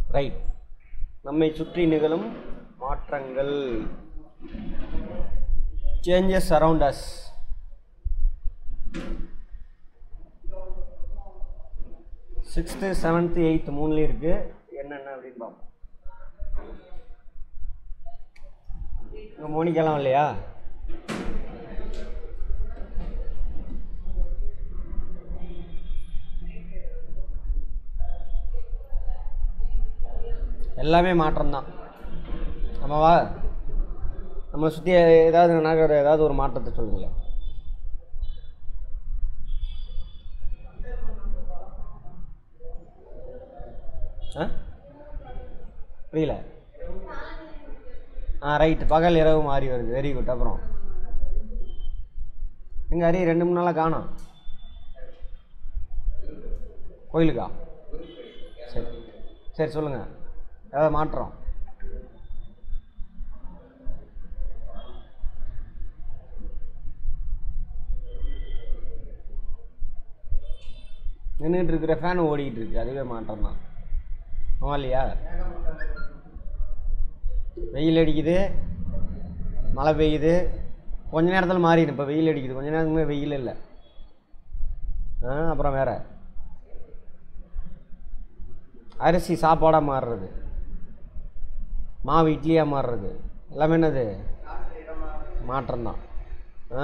Right நம்மை சுற்றி நிகழும் மாற்றங்கள் changes around us sixth seventh eighth மூணுலேயும் இருக்குது என்னென்ன அப்படின்னு பார்ப்போம் இங்கே மோனிக்கலாம் இல்லையா எல்லாமே மாற்றம்தான் ஆமாவா நம்மளை சுற்றி ஏதாவது நடக்கிற ஏதாவது ஒரு மாற்றத்தை சொல்லுங்களேன் ஆ புரியல ஆ ரைட் பகல் இரவு மாறி வருது வெரி குட் அப்புறம் எங்க ஹரி ரெண்டு மூணு நாளாக காணோம் கோயிலுக்கா சரி சரி சொல்லுங்கள் ஏதாவது மாற்றம் நின்றுட்டு இருக்கிற ஃபேன் ஓடிக்கிட்டு இருக்கு அதுவே மாற்றம் தான் ஆமா இல்லையா வெயில் அடிக்குது மழை பெய்யுது கொஞ்ச நேரத்தில் மாறிடும் இப்போ வெயில் அடிக்குது கொஞ்ச நேரத்துக்கு வெயில் இல்லை ஆ அப்புறம் வேற அரிசி சாப்பாடாக மாறுறது மாவு இட்லியாக மாறுறது எல்லாமே என்னது மாற்றம்தான் ஆ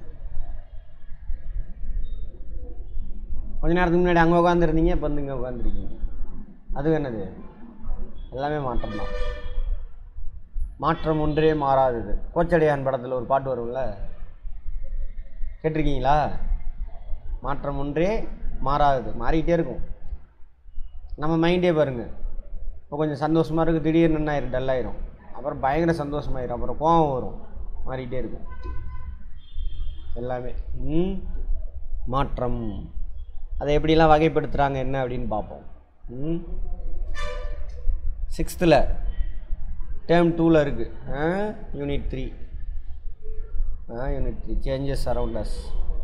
கொஞ்ச நேரத்துக்கு முன்னாடி அங்கே உட்காந்துருந்தீங்க இப்போ வந்து இங்கே உட்காந்துருக்கீங்க அது என்னது எல்லாமே மாற்றம் தான் மாற்றம் ஒன்றே மாறாதது கோச்சடையான் படத்தில் ஒரு பாட்டு வரும்ல கேட்டிருக்கீங்களா மாற்றம் ஒன்றே மாறாதது மாறிக்கிட்டே இருக்கும் நம்ம மைண்டே பாருங்க இப்போ கொஞ்சம் சந்தோஷமாக இருக்குது திடீர்னு என்ன ஆயிரும் டல்லாயிரும் அப்புறம் பயங்கர சந்தோஷமாயிரும் அப்புறம் கோவம் வரும் மாறிக்கிட்டே இருக்கும் எல்லாமே ம் மாற்றம் அதை எப்படிலாம் வகைப்படுத்துகிறாங்க என்ன அப்படின்னு பார்ப்போம் ம் சிக்ஸ்த்தில் டேர்ம் டூவில் இருக்குது unit three ah unit three changes around us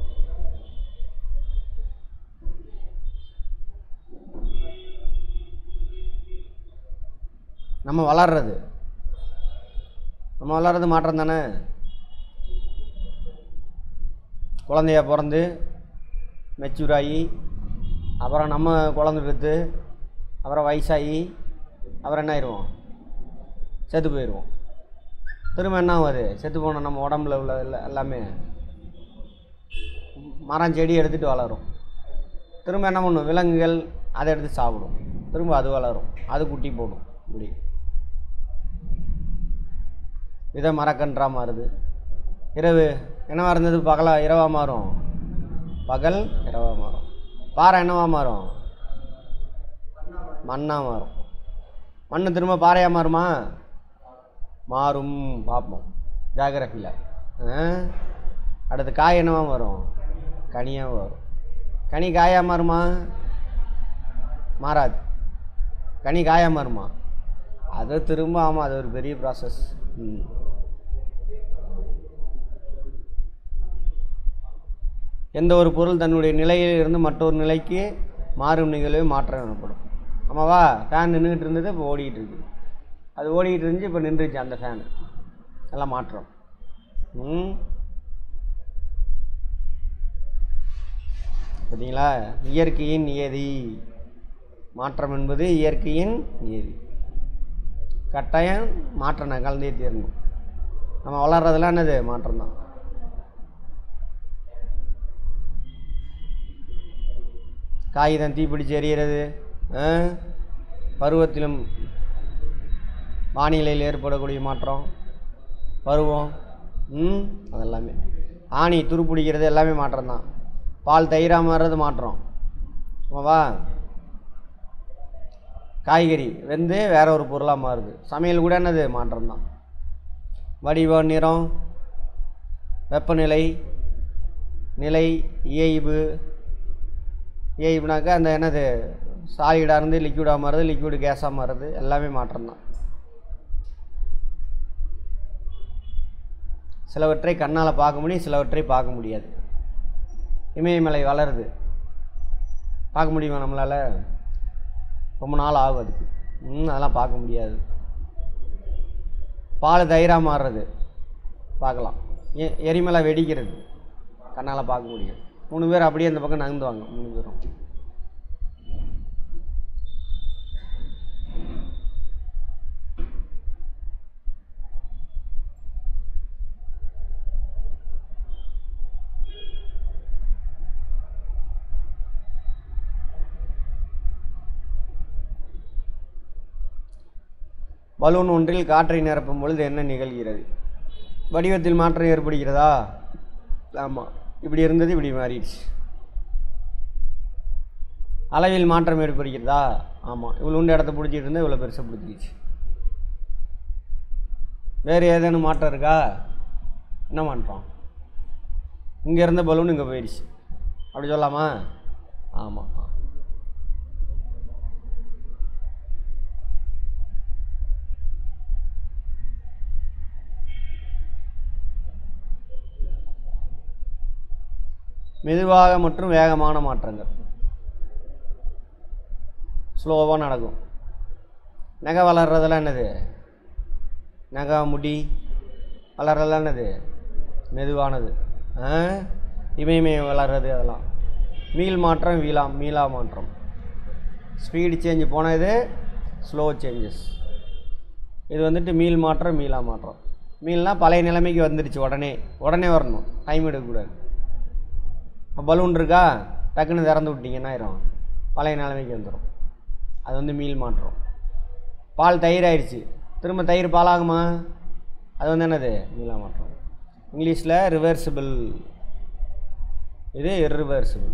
நம்ம வளர்றது நம்ம வளர்றது மாற்றம் தானே குழந்தையா பிறந்து மெச்சூர் ஆகி அப்புறம் நம்ம குழந்தை பெற்று அப்புறம் வயசாகி அப்புறம் என்ன ஆயிடுவோம் செத்து போயிடுவோம் திரும்ப என்ன ஆகும் அது செத்து போன நம்ம உடம்புல உள்ள எல்லா- எல்லாமே மரம் செடி எடுத்துகிட்டு வளரும் திரும்ப என்ன பண்ணும் விலங்குகள் அதை எடுத்து சாப்பிடும் திரும்ப அது வளரும் அது குட்டி போடும் இப்படி விதை மரக்கன்றா மாறுது இரவு என்னவா இருந்தது பகலா இரவா மாறும் பகல் இரவா மாறும் பாறை என்னவா மாறும் மண்ணா மாறும் மண் திரும்ப பாறையாக மாறுமா மாறும் பார்ப்போம் ஜாகிரஃபியில் அடுத்து காய் என்னவா வரும் கனியாக வரும் கனி காயாக மாறுமா மாறாது கனி காயாக மாறுமா அது திரும்ப ஆமாம் அது ஒரு பெரிய ப்ராசஸ் ம் எந்த ஒரு பொருள் தன்னுடைய நிலையில் இருந்து மற்றொரு நிலைக்கு மாறும் நிகழ்வே மாற்றம் எனப்படும் ஆமாவா ஃபேன் நின்றுக்கிட்டு இருந்தது இப்போ ஓடிக்கிட்டு இருக்கு அது ஓடிக்கிட்டு இருந்துச்சு இப்போ நின்றுச்சு அந்த ஃபேன் எல்லாம் மாற்றம் ம் பார்த்தீங்களா இயற்கையின் நியதி மாற்றம் என்பது இயற்கையின் நியதி கட்டாயம் மாற்றம் நான் கலந்தே தீரணும் நம்ம வளர்றதெல்லாம் என்னது மாற்றம் தான் காகிதம் தீப்பிடிச்சு எரியிறது ஆ? பருவத்திலும் வானிலையில் ஏற்படக்கூடிய மாற்றம் பருவம் ம் அதெல்லாமே ஆணி துருப்பிடிக்கிறது எல்லாமே மாற்றம் தான் பால் தயிராக மாறுறது மாற்றம் ஆமாவா காய்கறி வெந்து வேற ஒரு பொருளாக மாறுது சமையல் கூட என்னது மாற்றம் தான் வடிவம் நிறம் வெப்பநிலை நிலை இயைபு இயைபுனாக்கா அந்த என்னது சாலிடாக இருந்து லிக்விடாக மாறுது லிக்விடு கேஸாக மாறுது எல்லாமே மாற்றம் தான் சிலவற்றை கண்ணால் பார்க்க முடியும் சிலவற்றை பார்க்க முடியாது இமயமலை வளருது பார்க்க முடியுமா நம்மளால் ரொம்ப நாள் ஆகும் அதுக்கு ம் அதெல்லாம் பார்க்க முடியாது பால் தயிராக மாறுறது பார்க்கலாம் எ எரிமலை வெடிக்கிறது கண்ணால் பார்க்க முடியும் மூணு பேர் அப்படியே அந்த பக்கம் நகர்ந்துவாங்க மூணு பேரும் பலூன் ஒன்றில் காற்றை நிரப்பும் பொழுது என்ன நிகழ்கிறது வடிவத்தில் மாற்றம் ஏற்படுகிறதா ஆமாம் இப்படி இருந்தது இப்படி மாறிடுச்சு அளவில் மாற்றம் ஏற்படுகிறதா ஆமாம் இவ்வளோ உண்டு இடத்த பிடிச்சிட்டு இருந்தால் இவ்வளோ பெருசாக பிடிச்சிக்கிச்சு வேறு ஏதேனும் மாற்றம் இருக்கா என்ன மாற்றம் இங்கே இருந்த பலூன் இங்கே போயிடுச்சு அப்படி சொல்லலாமா ஆமாம் மெதுவாக மற்றும் வேகமான மாற்றங்கள் ஸ்லோவாக நடக்கும் நகை வளர்றதெல்லாம் என்னது நகை முடி வளர்றதெல்லாம் என்னது மெதுவானது ஆ? இமயமே வளர்றது அதெல்லாம் மீள் மாற்றம் வீலா மீளா மாற்றம் ஸ்பீடு சேஞ்ச் போனது ஸ்லோ சேஞ்சஸ் இது வந்துட்டு மீள் மாற்றம் மீளா மாற்றம் மீள்னா பழைய நிலைமைக்கு வந்துடுச்சு உடனே உடனே வரணும் டைம் எடுக்கக்கூடாது பலூன் இருக்கா டக்குன்னு திறந்து விட்டீங்கன்னா ஆயிரும் பழைய நிலைமைக்கு வந்துடும் அது வந்து மீள் மாற்றம் பால் தயிர் ஆயிடுச்சு திரும்ப தயிர் பாலாகுமா அது வந்து என்னது மீளா மாற்றம் இங்கிலீஷில் ரிவர்சிபிள் இது இர்ரிவர்சிபிள்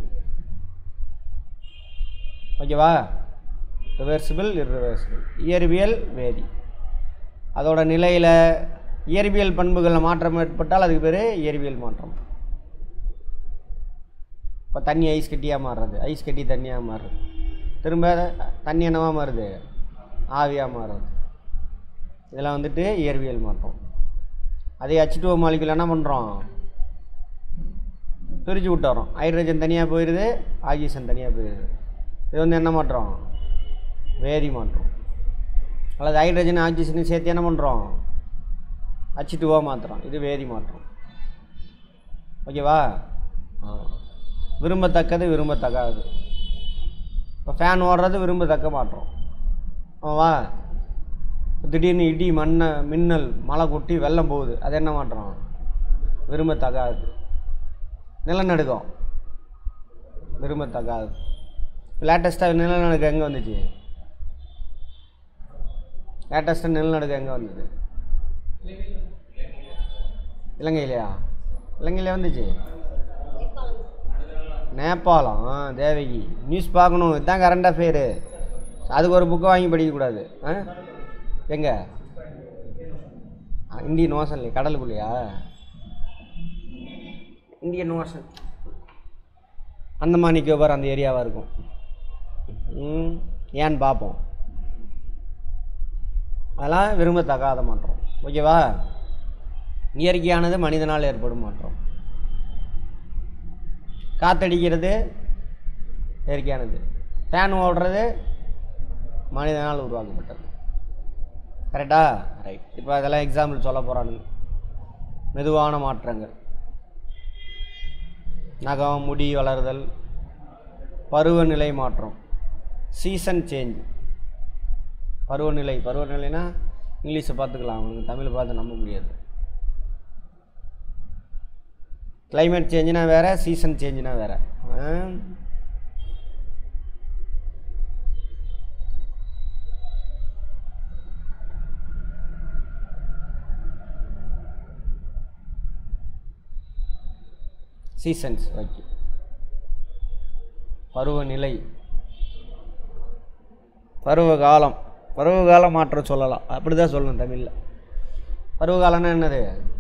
ஓகேவா ரிவர்சிபிள் இர்ரிவர்சிபிள் இயற்பியல் வேதி அதோட நிலையில் இயற்பியல் பண்புகளில் மாற்றம் ஏற்பட்டால் அதுக்கு பேர் இயற்பியல் மாற்றம் இப்போ தண்ணி ஐஸ் கட்டியாக மாறுறது ஐஸ் கட்டி தண்ணியாக மாறுறது திரும்ப தண்ணி என்னவா மாறுது ஆவியாக மாறுறது இதெல்லாம் வந்துட்டு இயற்பியல் மாற்றம் அதே ஹச் டூ மாலிகுல் என்ன பண்ணுறோம் பிரித்து விட்டுறோம் ஹைட்ரஜன் தனியாக போயிடுது ஆக்சிஜன் தனியாக போயிடுது இது வந்து என்ன மாற்றம் வேதி மாற்றம் அல்லது ஹைட்ரஜன் ஆக்சிஜனையும் சேர்த்து என்ன பண்ணுறோம் ஹச் டூவாக மாற்றுறோம் இது வேதி மாற்றம் ஓகேவா ஆ விரும்பத்தக்கது விரும்பத்தகாது இப்போ ஃபேன் ஓடுறது விரும்பத்தக்க மாற்றம் ஆமாவா திடீர்னு இடி மண்ணை மின்னல் மழை கொட்டி வெள்ளம் போகுது அது என்ன மாற்றம் விரும்பத்தகாது நிலநடுக்கம் விரும்பத்தகாது லேட்டஸ்ட்டாக நிலநடுக்கம் எங்கே வந்துச்சு லேட்டஸ்ட்டாக நிலநடுக்கம் எங்கே வந்தது இலங்கையிலையா இலங்கையில வந்துச்சு நேபாளம் ஆ தேவகி நியூஸ் பார்க்கணும் இதுதான் கரண்ட் அஃபேரு அதுக்கு ஒரு புக்கை வாங்கி படிக்கக்கூடாது ஆ எங்கே இந்தியன் ஓசன்லையா கடலுக்குள்ளையா இந்தியன் ஓசன் அந்தமான் நிக்கோபார் அந்த ஏரியாவாக இருக்கும் ம் ஏன்னு பார்ப்போம் அதெல்லாம் விரும்பத்தகாத மாற்றம் ஓகேவா இயற்கையானது மனிதனால் ஏற்படும் மாற்றம் காத்தடிக்கிறது இயற்கையானது ஃபேன் ஓடுறது மனிதனால் உருவாக்கப்பட்டது கரெக்டா ரைட் இப்போ அதெல்லாம் எக்ஸாம்பிள் சொல்ல போகிறானுங்க மெதுவான மாற்றங்கள் நகம் முடி வளருதல் பருவநிலை மாற்றம் சீசன் சேஞ்ச் பருவநிலை பருவநிலைனா இங்கிலீஷை பார்த்துக்கலாம் அவனுக்கு தமிழ் பார்த்து நம்ப முடியாது climate சேஞ்சுனா வேறு சீசன் சேஞ்சுனா வேறு சீசன்ஸ் ஓகே பருவநிலை பருவகாலம் பருவகால மாற்றம் சொல்லலாம் அப்படி தான் சொல்லணும் தமிழில் பருவகாலம்னா என்னது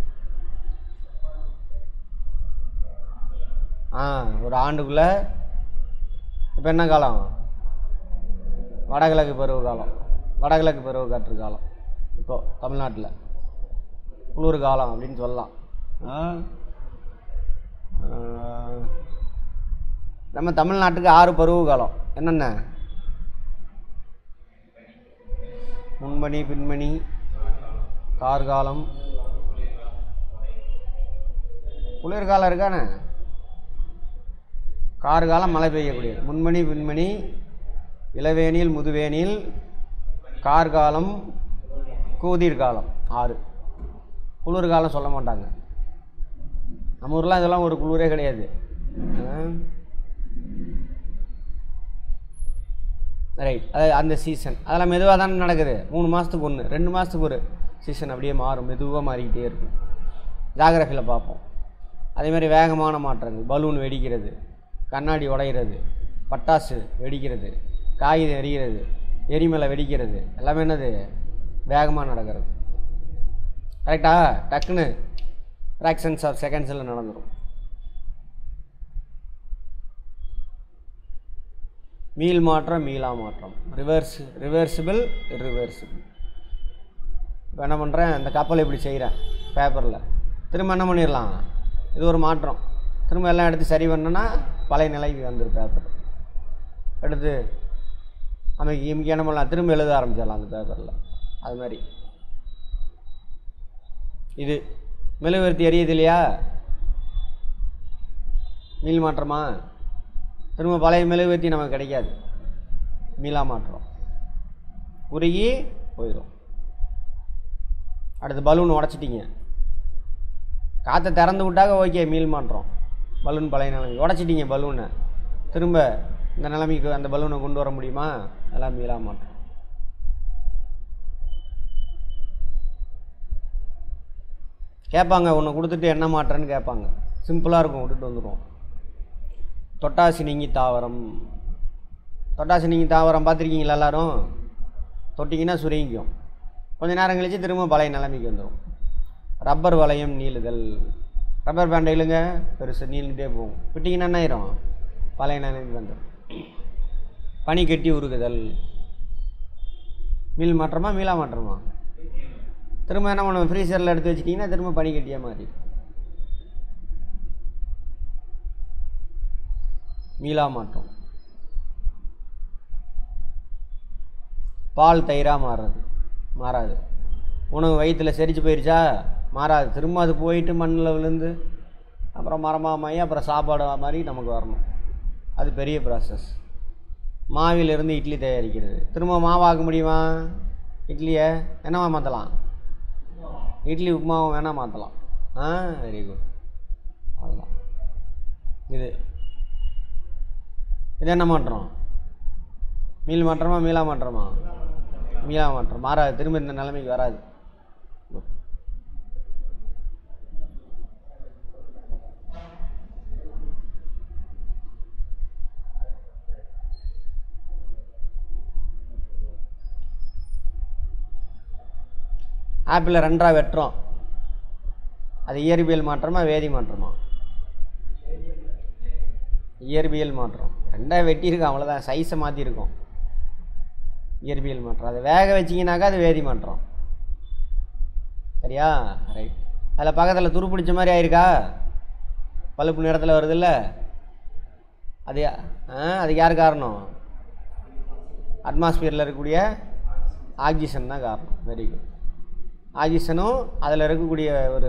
ஆ ஒரு ஆண்டுக்குள்ளே இப்போ என்ன காலம் வடகிழக்கு பருவ காலம் வடகிழக்கு பருவ காற்று காலம் இப்போ தமிழ்நாட்டில் குளிர் காலம் அப்படின்னு சொல்லலாம் ஆ ஆ, நம்ம தமிழ்நாட்டுக்கு ஆறு பருவ காலம் என்னென்ன முன்மணி பின்மணி கார்காலம் குளிர்காலம் இருக்கானே கார்காலம் மழை பெய்யக்கூடியது முன்மணி பின்மணி இளவேனில் முதுவேனில் கார்காலம் கூதிர்காலம் ஆறு குளிர்காலம் சொல்ல மாட்டாங்க நம்ம ஊர்லாம் இதெல்லாம் ஒரு குளிரே கிடையாது ரைட் அது அந்த சீசன் அதெல்லாம் மெதுவாக தானே நடக்குது மூணு மாதத்துக்கு ஒன்று ரெண்டு மாதத்துக்கு ஒரு சீசன் அப்படியே மாறும் மெதுவாக மாறிக்கிட்டே இருக்கும் ஜாகிரஃபியில் பார்ப்போம் அதே மாதிரி வேகமான மாற்றங்கள் பலூன் வெடிக்கிறது கண்ணாடி உடையிறது பட்டாசு வெடிக்கிறது காகிதம் எரிகிறது எரிமலை வெடிக்கிறது எல்லாமே என்னது வேகமாக நடக்கிறது கரெக்டா டக்குன்னு ஃப்ராக்ஷன்ஸ் ஆஃப் செகண்ட்ஸில் நடந்துடும் மீள் மாற்றம் மீளா மாற்றம் ரிவர்ஸ் ரிவர்சிபிள் ரிவர்சிபிள் இப்போ என்ன பண்ணுறேன் இந்த கப்பல் இப்படி செய்கிறேன் பேப்பரில் திரும்ப என்ன பண்ணிடலாம் இது ஒரு மாற்றம் திரும்ப எல்லாம் எடுத்து சரி பண்ணோன்னா பழைய நிலைக்கு வந்துடும் பேப்பர் எடுத்து அமைக்கு இமிக்கு என்ன பண்ணலாம் திரும்ப எழுத ஆரம்பிச்சிடலாம் அந்த பேப்பரில் அது மாதிரி இது மெழுகுவர்த்தி எரியுது இல்லையா மீள் மாற்றமா திரும்ப பழைய மெழுகுவர்த்தி நமக்கு கிடைக்காது மீளா மாற்றம் உருகி போயிடும் அடுத்து பலூன் உடச்சிட்டிங்க காற்றை திறந்து விட்டாக்க ஓகே மீள் மாற்றம் பலூன் பழைய நிலைமை உடச்சிட்டிங்க பலூனை திரும்ப இந்த நிலைமைக்கு அந்த பலூனை கொண்டு வர முடியுமா அதெல்லாம் மீளா மாற்றம் கேட்பாங்க உன்னை கொடுத்துட்டு என்ன மாற்றேன்னு கேட்பாங்க சிம்பிளாக இருக்கும் விட்டுட்டு வந்துடுவோம் தொட்டாசி நீங்கி தாவரம் தொட்டாசி நீங்கி தாவரம் பார்த்துருக்கீங்களா எல்லாரும் தொட்டிங்கன்னா சுருங்கிக்கும் கொஞ்ச நேரம் கழித்து திரும்ப பழைய நிலைமைக்கு வந்துடும் ரப்பர் வளையம் நீளுதல் ரப்பர் பேண்டை இழுங்க பெருசு நீளுகிட்டே போகும் விட்டிங்கன்னா என்ன ஆயிரும் பழைய நிலைமைக்கு வந்துடும் பனி கட்டி உருகுதல் மீள் மாற்றமா மீளா மாற்றமா திரும்ப என்ன பண்ணுவோம் ஃப்ரீசரில் எடுத்து வச்சிட்டிங்கன்னா திரும்ப பனி கட்டியாக மாறி மீளா மாற்றம் பால் தயிராக மாறுறது மாறாது உணவு வயிற்றில் செரிச்சு போயிருச்சா மாறாது திரும்ப அது போயிட்டு மண்ணில் விழுந்து அப்புறம் மரமாக மாறி அப்புறம் சாப்பாடு மாதிரி நமக்கு வரணும் அது பெரிய ப்ராசஸ் மாவிலிருந்து இட்லி தயாரிக்கிறது திரும்ப மாவாக்க முடியுமா இட்லியை என்னவா மாற்றலாம் இட்லி உப்புமாவும் வேணால் மாற்றலாம் ஆ வெரி குட் அவ்வளோதான் இது இது என்ன மாற்றம் மீள் மாற்றமா மீளா மாற்றமா மீளா மாற்றம் மாறாது திரும்ப இந்த நிலைமைக்கு வராது ஆப்பிளை ரெண்டாக வெட்டுறோம் அது இயற்பியல் மாற்றமா வேதி மாற்றமா இயற்பியல் மாற்றம் ரெண்டாக வெட்டியிருக்கோம் அவ்வளோதான் சைஸை மாற்றிருக்கோம் இயற்பியல் மாற்றம் அதை வேக வச்சிங்கனாக்கா அது வேதி மாற்றம் சரியா ரைட் அதில் பக்கத்தில் துரு பிடிச்ச மாதிரி ஆயிருக்கா பழுப்பு நிறத்தில் வருதுல்ல அது யா- ஆ அதுக்கு யார் காரணம் அட்மாஸ்பியரில் இருக்கக்கூடிய ஆக்சிஜன் தான் காரணம் வெரி குட் ஆக்சிஜனும் அதில் இருக்கக்கூடிய ஒரு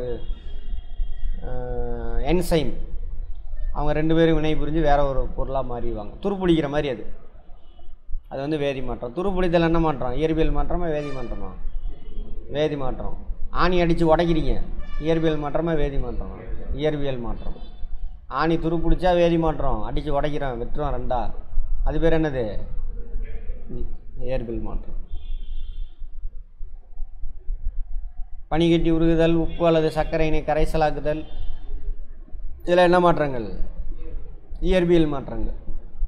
என்சைம் அவங்க ரெண்டு பேரும் வினை புரிஞ்சு வேற ஒரு பொருளாக மாறிடுவாங்க துருப்பிடிக்கிற மாதிரி அது அது வந்து வேதி மாற்றம் துருப்பிடித்தல் என்ன மாற்றம் இயற்பியல் மாற்றமா வேதி மாற்றமா வேதி மாற்றம் ஆணி அடித்து உடைக்கிறீங்க இயற்பியல் மாற்றமா வேதி மாற்றமா இயற்பியல் மாற்றம் ஆணி துருப்பிடிச்சா வேதி மாற்றம் அடித்து உடைக்கிறோம் வெட்டுறோம் ரெண்டா அது பேர் என்னது இ- இயற்பியல் மாற்றம் பனிக்கட்டி உருகுதல் உப்பு அல்லது சர்க்கரையினை கரைசலாக்குதல் இதில் என்ன மாற்றங்கள் இயற்பியல் மாற்றங்கள்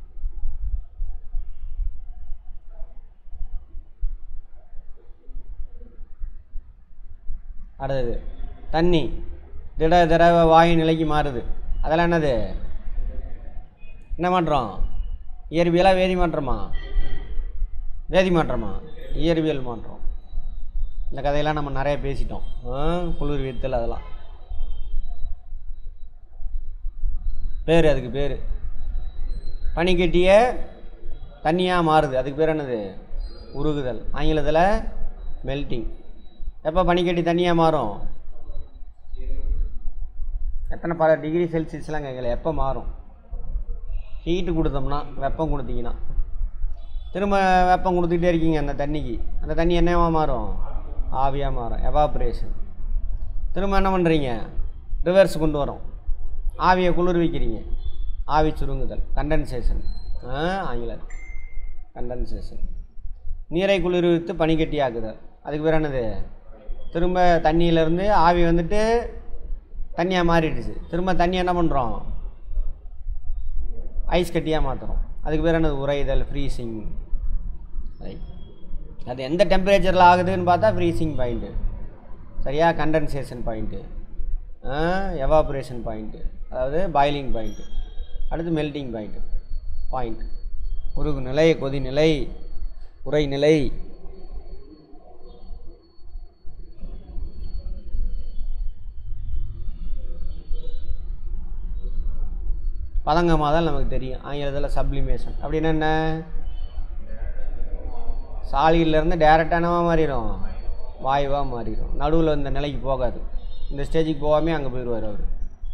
அடுத்தது தண்ணி திட திரவ வாயு நிலைக்கு மாறுது அதெல்லாம் என்னது என்ன மாற்றம் இயற்பியலா வேதி மாற்றமா வேதி மாற்றமா இயற்பியல் மாற்றம் இந்த கதையெல்லாம் நம்ம நிறைய பேசிட்டோம் ஆ, குளிர் வித்தல் அதெல்லாம் பேர் அதுக்கு பேர் பனிக்கட்டிய தண்ணியாக மாறுது அதுக்கு பேர் என்னது உருகுதல் ஆங்கிலத்தில் மெல்ட்டிங் எப்போ பனிக்கட்டி தண்ணியாக மாறும் எத்தனை பல டிகிரி செல்சியஸ்லாம் கேட்கல எப்போ மாறும் ஹீட்டு கொடுத்தோம்னா வெப்பம் கொடுத்தீங்கன்னா திரும்ப வெப்பம் கொடுத்துக்கிட்டே இருக்கீங்க அந்த தண்ணிக்கு அந்த தண்ணி என்னவா மாறும் ஆவியாக மாறும் எவாப்ரேஷன் திரும்ப என்ன பண்ணுறீங்க ரிவர்ஸ் கொண்டு வரோம் ஆவியை குளிர்விக்கிறீங்க ஆவி சுருங்குதல் கண்டென்சேஷன் ஆங்கிலம் கண்டென்சேஷன் நீரை குளிர்வித்து பனிக்கட்டி ஆக்குதல் அதுக்கு பேர் என்னது திரும்ப தண்ணியிலேருந்து ஆவி வந்துட்டு தண்ணியாக மாறிடுச்சு திரும்ப தண்ணி என்ன பண்ணுறோம் ஐஸ் கட்டியாக மாற்றுறோம் அதுக்கு பேர் என்னது உறைதல் ஃப்ரீசிங் ரைட் அது எந்த டெம்பரேச்சரில் ஆகுதுன்னு பார்த்தா ஃப்ரீசிங் பாயிண்ட்டு சரியா கண்டென்சேஷன் பாயிண்ட்டு எவாப்ரேஷன் பாயிண்ட்டு அதாவது பாயிலிங் பாயிண்ட்டு அடுத்து மெல்ட்டிங் பாயிண்ட்டு பாயிண்ட் உருகு நிலை கொதிநிலை உறைநிலை பதங்கமாதல் நமக்கு தெரியும் ஆங்கிலத்தில் சப்ளிமேஷன் அப்படின்னா என்ன சாலியிலேருந்து டேரெக்டாக என்னவா மாறிடும் வாயுவாக மாறிடும் நடுவில் இந்த நிலைக்கு போகாது இந்த ஸ்டேஜுக்கு போகாமே அங்கே போயிடுவார் அவர்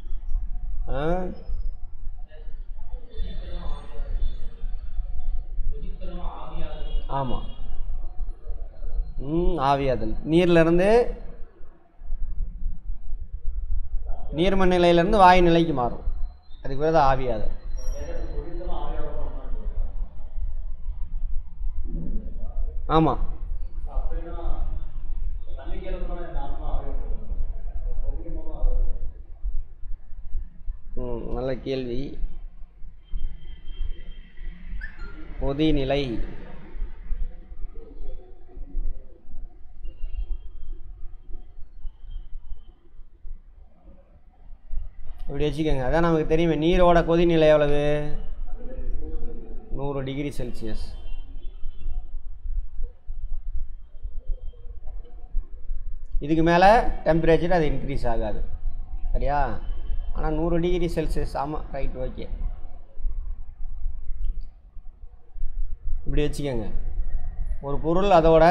ஆமாம் ம் ஆவியாதல் நீர்லேருந்து நீர்ம நிலையிலேருந்து வாயு நிலைக்கு மாறும் அதுக்கு பேர் தான் ஆவியாதல் ஆமாம் ம் நல்ல கேள்வி கொதிநிலை இப்படி வச்சுக்கோங்க அதான் நமக்கு தெரியுமே நீரோட கொதிநிலை எவ்வளவு நூறு டிகிரி செல்சியஸ் இதுக்கு மேலே டெம்பரேச்சர் அது இன்க்ரீஸ் ஆகாது சரியா ஆனால் நூறு டிகிரி செல்சியஸ் ஆமாம் ரைட் ஓகே இப்படி வச்சுக்கோங்க ஒரு பொருள் அதோட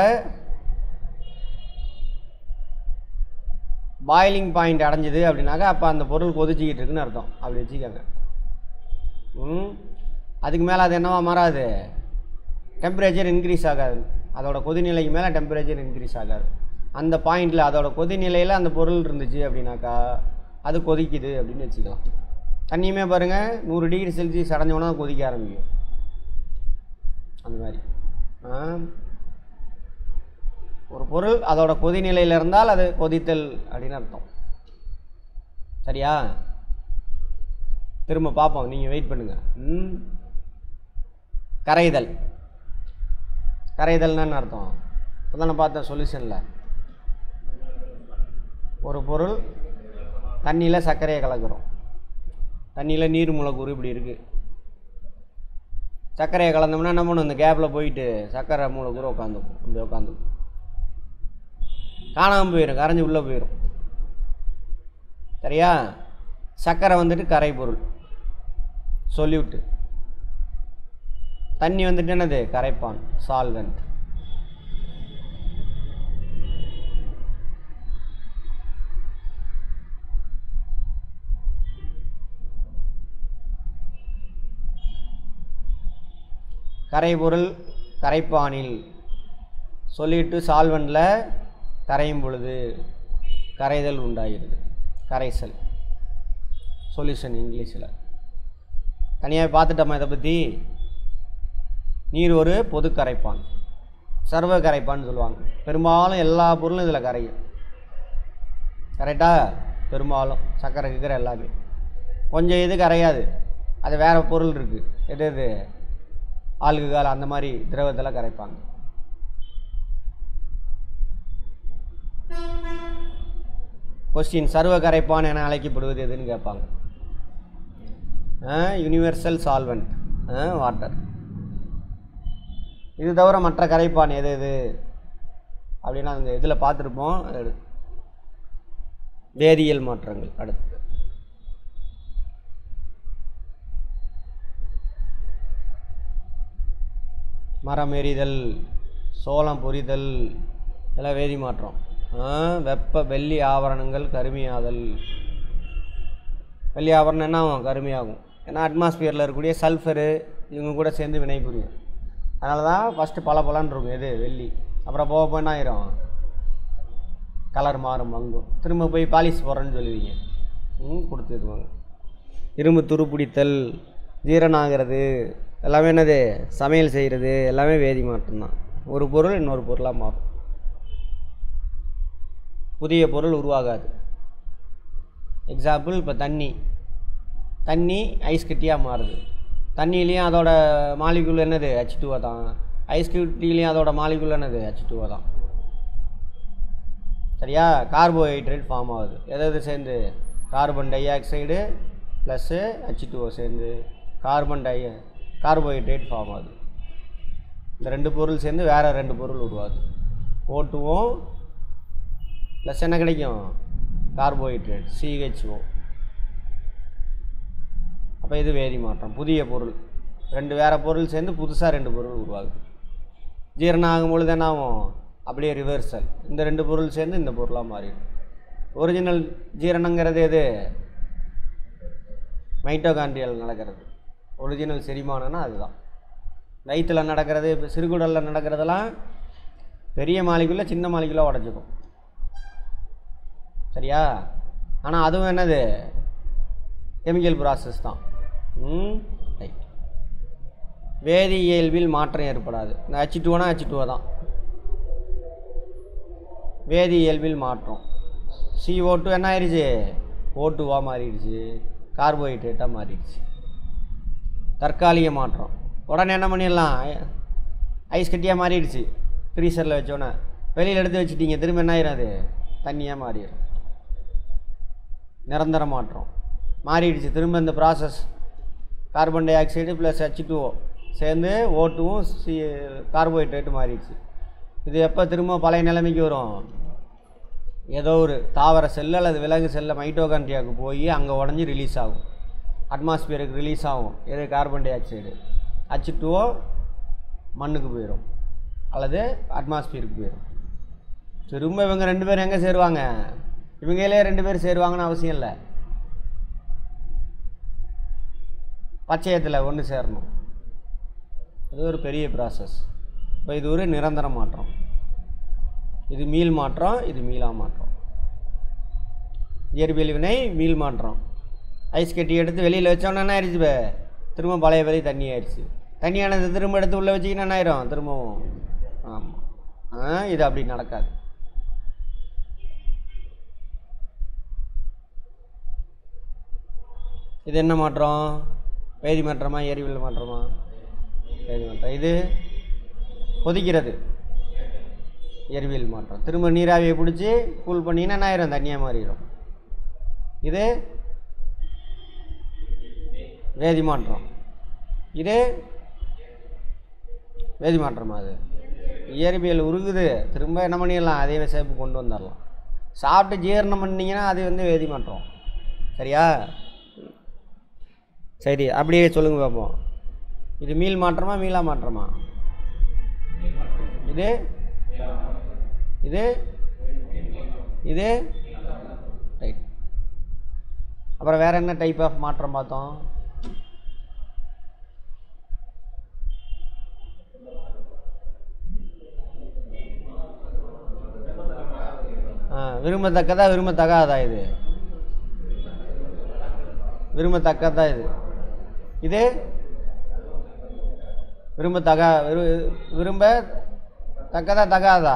பாயிலிங் பாயிண்ட் அடைஞ்சது அப்படின்னாக்கா அப்போ அந்த பொருள் கொதிச்சிக்கிட்டு இருக்குன்னு அர்த்தம் அப்படி வச்சுக்கோங்க ம் அதுக்கு மேலே அது என்னவா மாறாது டெம்பரேச்சர் இன்க்ரீஸ் ஆகாது அதோட கொதிநிலைக்கு மேலே டெம்பரேச்சர் இன்க்ரீஸ் ஆகாது அந்த பாயிண்டில் அதோட கொதிநிலையில் அந்த பொருள் இருந்துச்சு அப்படின்னாக்கா அது கொதிக்குது அப்படின்னு வச்சுக்கலாம் தண்ணியுமே பாருங்கள் நூறு டிகிரி செல்சியஸ் அடைஞ்சோன்னா கொதிக்க ஆரம்பிக்கும் அந்த மாதிரி ஆ ஒரு பொருள் அதோட கொதிநிலையில் இருந்தால் அது கொதித்தல் அப்படின்னு அர்த்தம் சரியா திரும்ப பார்ப்போம் நீங்கள் வெயிட் பண்ணுங்க ம் கரைதல் கரைதல்னா என்ன அர்த்தம் இப்போ நான் பார்த்தேன் சொல்யூஷனில் ஒரு பொருள் தண்ணியில் சர்க்கரையை கலக்கிறோம் தண்ணியில் நீர் மூலக்கூறு இப்படி இருக்குது சர்க்கரையை கலந்தோம்னா என்ன பண்ணும் இந்த கேப்பில் போயிட்டு சர்க்கரை மூலக்கூறு உட்காந்துக்கும் இப்படி உட்காந்துக்கும் காணாமல் போயிடும் கரைஞ்சி உள்ளே போயிடும் சரியா சர்க்கரை வந்துட்டு கரை பொருள் சொல்யூட்டு தண்ணி வந்துட்டு என்னது கரைப்பான் சால்வெண்ட் கரைபொருள் கரைப்பானில் சொல்லிட்டு சால்வனில் கரையும் பொழுது கரைதல் உண்டாகிறது கரைசல் சொல்யூஷன் இங்கிலீஷில் தனியாக பார்த்துட்டோமா இதை பற்றி நீர் ஒரு பொது கரைப்பான் சர்வ கரைப்பான்னு சொல்லுவாங்க பெரும்பாலும் எல்லா பொருளும் இதில் கரையும் கரெக்டா பெரும்பாலும் சர்க்கரை கிக்கரை எல்லாமே கொஞ்சம் இது கரையாது அது வேறு பொருள் இருக்குது எது எது ஆல்கஹால் அந்த மாதிரி திரவத்தில் கரைப்பாங்க கொஸ்டின் சர்வ கரைப்பான் என அழைக்கப்படுவது எதுன்னு கேட்பாங்க யூனிவர்சல் சால்வெண்ட் வாட்டர் இது தவிர மற்ற கரைப்பான் எது எது அப்படின்னா அந்த இதில் பார்த்துருப்போம் அது வேதியியல் மாற்றங்கள் அடுத்து மரம் எறிதல் சோளம் பொரிதல் இதெல்லாம் வேதி மாற்றம் ஆ, வெப்ப வெள்ளி ஆவரணங்கள் கருமையாதல் வெள்ளி ஆவரணம் என்ன ஆகும் கருமையாகும் ஏன்னா அட்மாஸ்பியரில் இருக்கக்கூடிய சல்ஃபரு இவங்க கூட சேர்ந்து வினை புரியும் அதனால தான் ஃபஸ்ட்டு பல பலன்னு இருக்கும் எது வெள்ளி அப்புறம் போக போக என்ன ஆயிரும் கலர் மாறும் மங்கும் திரும்ப போய் பாலிஷ் போடுறேன்னு சொல்லுவீங்க ம் கொடுத்துருவாங்க இரும்பு துருப்பிடித்தல் ஜீரணாகிறது எல்லாமே என்னது சமையல் செய்கிறது எல்லாமே வேதி மாற்றம் தான் ஒரு பொருள் இன்னொரு பொருளாக மாறும் புதிய பொருள் உருவாகாது எக்ஸாம்பிள் இப்போ தண்ணி தண்ணி ஐஸ் கட்டியாக மாறுது தண்ணியிலையும் அதோட மாலிகுல் என்னது ஹச் டூவோ தான் ஐஸ் கட்டிலையும் அதோட மாலிகுல் என்னது ஹச் டூவோ தான் சரியா கார்போஹைட்ரேட் ஃபார்ம் ஆகுது எது எது சேர்ந்து carbon dioxide plus H two O சேர்ந்து கார்பன் டை கார்போஹைட்ரேட் ஃபார்ம் ஆகுது இந்த ரெண்டு பொருள் சேர்ந்து வேறு ரெண்டு பொருள் உருவாகுது ஓட்டுவும் ப்ளஸ் என்ன கிடைக்கும் கார்போஹைட்ரேட் சிஹெச்ஓ அப்போ இது வேதி மாற்றம் புதிய பொருள் ரெண்டு வேறு பொருள் சேர்ந்து புதுசாக ரெண்டு பொருள் உருவாகுது ஜீரணம் ஆகும் பொழுது என்ன ஆகும் அப்படியே ரிவர்சல் இந்த ரெண்டு பொருள் சேர்ந்து இந்த பொருளாக மாறிடும் ஒரிஜினல் ஜீரணங்கிறது எது மைட்டோகாண்ட்ரியல் நடக்கிறது ஒரிஜினல் செரிமானம்னா அதுதான் வயிற்றில் நடக்கிறது இப்போ சிறுகுடலில் நடக்கிறதெல்லாம் பெரிய மாலிகுள்ள சின்ன மாலிகுள்ள உடஞ்சிக்கும் சரியா ஆனால் அதுவும் என்னது கெமிக்கல் ப்ராசஸ் தான் ம் ரைட் வேதி இயல்பில் மாற்றம் ஏற்படாது இந்த ஹச் டூனா ஹச் டூவை தான் வேதி இயல்பில் மாற்றம் CO2 டூ என்ன ஆயிடுச்சு ஓ டூவாக மாறிடுச்சு கார்போஹைட்ரேட்டாக மாறிடுச்சு தற்காலிக மாற்றம் உடனே என்ன பண்ணிடலாம் ஐஸ் கட்டியாக மாறிடுச்சு ஃப்ரீசரில் வச்சோன்னே வெளியில் எடுத்து வச்சுட்டீங்க திரும்ப என்ன ஆயிரும் அது தண்ணியாக மாறிடும் நிரந்தர மாற்றம் மாறிடுச்சு திரும்ப இந்த process carbon dioxide plus H two O சேர்ந்து ஓ டூவும் சி கார்போஹைட்ரேட்டு மாறிடுச்சு இது எப்போ திரும்ப பழைய நிலைமைக்கு வரும் ஏதோ ஒரு தாவர செல் அல்லது விலங்கு செல்ல மைட்டோகாண்ட்ரியாவுக்கு போய் அங்கே உடஞ்சி ரிலீஸ் ஆகும் அட்மாஸ்பியருக்கு ரிலீஸ் ஆகும் எது carbon dioxide H two O மண்ணுக்கு போயிடும் அல்லது அட்மாஸ்பியருக்கு போயிடும் திரும்ப இவங்க ரெண்டு பேரும் எங்கே சேருவாங்க இவங்களே ரெண்டு பேர் சேருவாங்கன்னு அவசியம் இல்லை பச்சையத்தில் ஒன்று சேரணும் இது ஒரு பெரிய ப்ராசஸ் இப்போ இது ஒரு நிரந்தர மாற்றம் இது மீள் மாற்றம் இது மீளா மாற்றம் இயற்பியல் வினை மீள் மாற்றம் ஐஸ் கட்டி எடுத்து வெளியில் வச்சோன்னா என்ன ஆயிடுச்சு இப்போ திரும்ப பழைய பதி தண்ணி ஆயிடுச்சு தண்ணியானது திரும்ப எடுத்து உள்ளே வச்சிங்கன்னா என்ன ஆயிரும் திரும்பவும் ஆமாம் ஆ இது அப்படி நடக்காது இது என்ன மாற்றம் வேதி மாற்றமா எரிவியல் மாற்றமா வேதி மாற்றம் இது கொதிக்கிறது எரிவியல் மாற்றம் திரும்ப நீராவியை பிடிச்சி கூல் பண்ணிங்கன்னா என்ன ஆயிரும் தண்ணியாக மாறிடும் இது வேதி மாற்றம் இது வேதி மாற்றமா அது இயற்பியல் உருகுது திரும்ப என்ன பண்ணிடலாம் அதே சேப்பு கொண்டு வந்துடலாம் சாப்பிட்டு ஜீரணம் பண்ணீங்கன்னா அது வந்து வேதி மாற்றம் சரியா சரி அப்படியே சொல்லுங்க பார்ப்போம் இது மீள் மாற்றமா மீளா மாற்றமா இது இது இது ரைட் அப்புறம் வேற என்ன டைப் ஆஃப் மாற்றம் பார்த்தோம் ஆ விரும்பத்தக்கதா விரும்பத்தகாதா இது விரும்பத்தக்கதா இது இது விரும்பத்தகா விரு விரும்ப தக்கதா தகாதா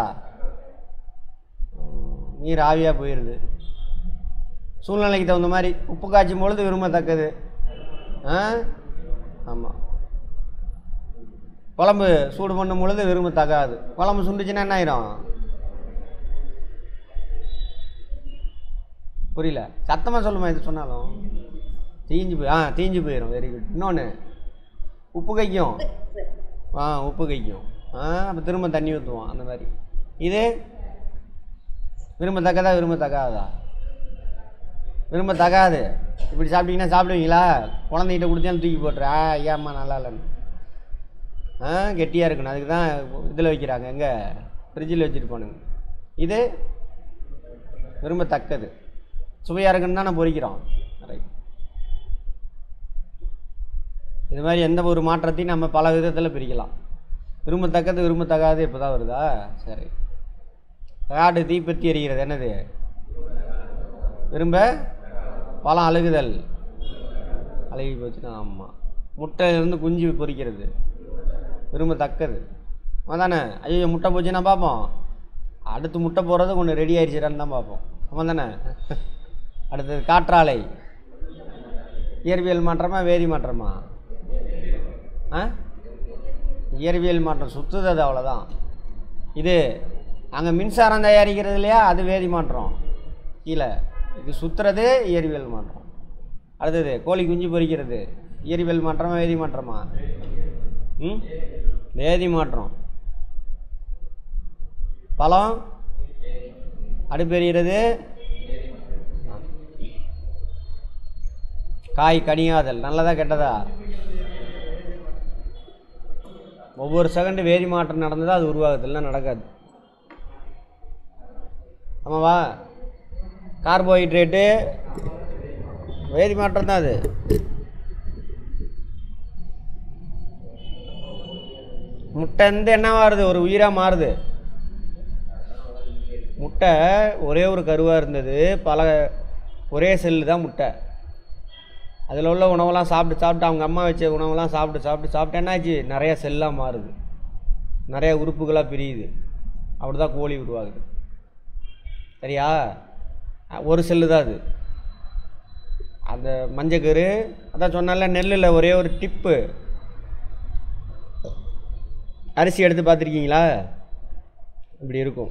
ம், நீர் ஆவியாக போயிடுது சூழ்நிலைக்கு தகுந்த மாதிரி உப்பு காய்ச்சும் பொழுது விரும்பத்தக்கது ஆ ஆமாம் குழம்பு சூடு பண்ணும் பொழுது விரும்பத்தகாது குழம்பு சுண்டுச்சுன்னா என்ன ஆயிரும் புரியல சத்தமாக சொல்லுமா இது சொன்னாலும் தீஞ்சு போய் ஆ தீஞ்சு போயிடும் வெரி குட் இன்னொன்று உப்பு கைக்கும் ஆ உப்பு கைக்கும் ஆ அப்போ திரும்ப தண்ணி ஊற்றுவோம் அந்த மாதிரி இது விரும்பத்தக்கதா விரும்பத்தக்காதா விரும்பத்தகாது இப்படி சாப்பிட்டீங்கன்னா சாப்பிடுவீங்களா குழந்தைகிட்ட கொடுத்தாலும் தூக்கி போட்டுரு ஆ ஐயாம்மா நல்லா இல்லைன்னு ஆ கெட்டியாக இருக்கணும் அதுக்கு தான் இதில் வைக்கிறாங்க எங்கே ஃப்ரிட்ஜில் வச்சுட்டு போனுங்க இது விரும்பத்தக்கது சுவையாக இருக்குன்னு தானே பொரிக்கிறோம் ரைட் இது மாதிரி எந்த ஒரு மாற்றத்தையும் நம்ம பல விதத்தில் பிரிக்கலாம் விரும்பத்தக்கது விரும்பத்தகாது இப்போ தான் வருதா சரி காடு தீப்பற்றி எரிகிறது என்னது விரும்ப பழம் அழுகுதல் அழுகி போச்சுன்னா ஆமாம் முட்டையிலேருந்து குஞ்சு பொரிக்கிறது விரும்பத்தக்கது அதானே ஐயோ முட்டை போச்சுன்னா பார்ப்போம் அடுத்து முட்டை போடுறது ஒன்று ரெடி ஆயிடுச்சுடான்னு தான் பார்ப்போம் ஆமாம் தானே அடுத்தது காற்றாலை இயற்பியல் மாற்றமா வேதி மாற்றமா ஆ இயற்பியல் மாற்றம் சுற்றுது அது அவ்வளோதான் இது அங்கே மின்சாரம் தயாரிக்கிறது இல்லையா அது வேதி மாற்றம் கீழே இது சுற்றுறது இயற்பியல் மாற்றம் அடுத்தது கோழி குஞ்சு பொரிக்கிறது இயற்பியல் மாற்றமா வேதி மாற்றமா ம் வேதி மாற்றம் பழம் அடுப்பெறிகிறது காய் கனியாதல் நல்லதா கெட்டதா ஒவ்வொரு செகண்டு வேதி மாற்றம் நடந்ததா அது உருவாகுது இல்லைன்னா நடக்காது ஆமாவா கார்போஹைட்ரேட்டு வேதி மாற்றம் தான் அது முட்டை வந்து என்ன மாறுது ஒரு உயிராக மாறுது முட்டை ஒரே ஒரு கருவாக இருந்தது பல ஒரே செல்லு தான் முட்டை அதில் உள்ள உணவெல்லாம் சாப்பிட்டு சாப்பிட்டு அவங்க அம்மா வச்ச உணவெல்லாம் சாப்பிட்டு சாப்பிட்டு சாப்பிட்டு என்னாச்சு நிறைய செல்லாக மாறுது நிறைய உறுப்புகளாக பிரியுது அப்படி தான் கோழி உருவாகுது சரியா அஹ் ஒரு செல்லு தான் அது அந்த மஞ்சக்கரு அதான் சொன்னால நெல்லில் ஒரே ஒரு டிப்பு அரிசி எடுத்து பார்த்துருக்கீங்களா இப்படி இருக்கும்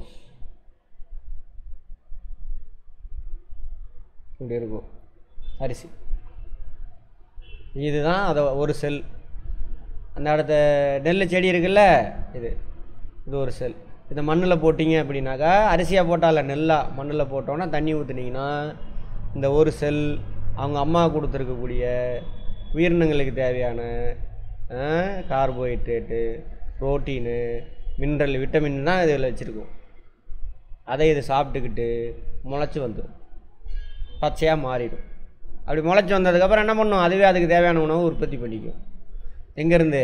இப்படி இருக்கும் அரிசி இதுதான் அதை ஒரு செல் அந்த அடுத்த நெல் செடி இருக்குல்ல இது இது ஒரு செல் இதை மண்ணில் போட்டிங்க அப்படின்னாக்கா அரிசியாக போட்டால நெல்லாக மண்ணில் போட்டோன்னா தண்ணி ஊற்றுனீங்கன்னா இந்த ஒரு செல் அவங்க அம்மா கொடுத்துருக்கக்கூடிய உயிரினங்களுக்கு தேவையான கார்போஹைட்ரேட்டு புரோட்டீனு மினரல் விட்டமின் தான் இதில் வச்சுருக்கோம் அதை இது சாப்பிட்டுக்கிட்டு முளைச்சி வந்துடும் பச்சையாக மாறிடும் அப்படி முளைச்சி வந்ததுக்கப்புறம் என்ன பண்ணும் அதுவே அதுக்கு தேவையான உணவு உற்பத்தி பண்ணிக்கும் எங்கேருந்து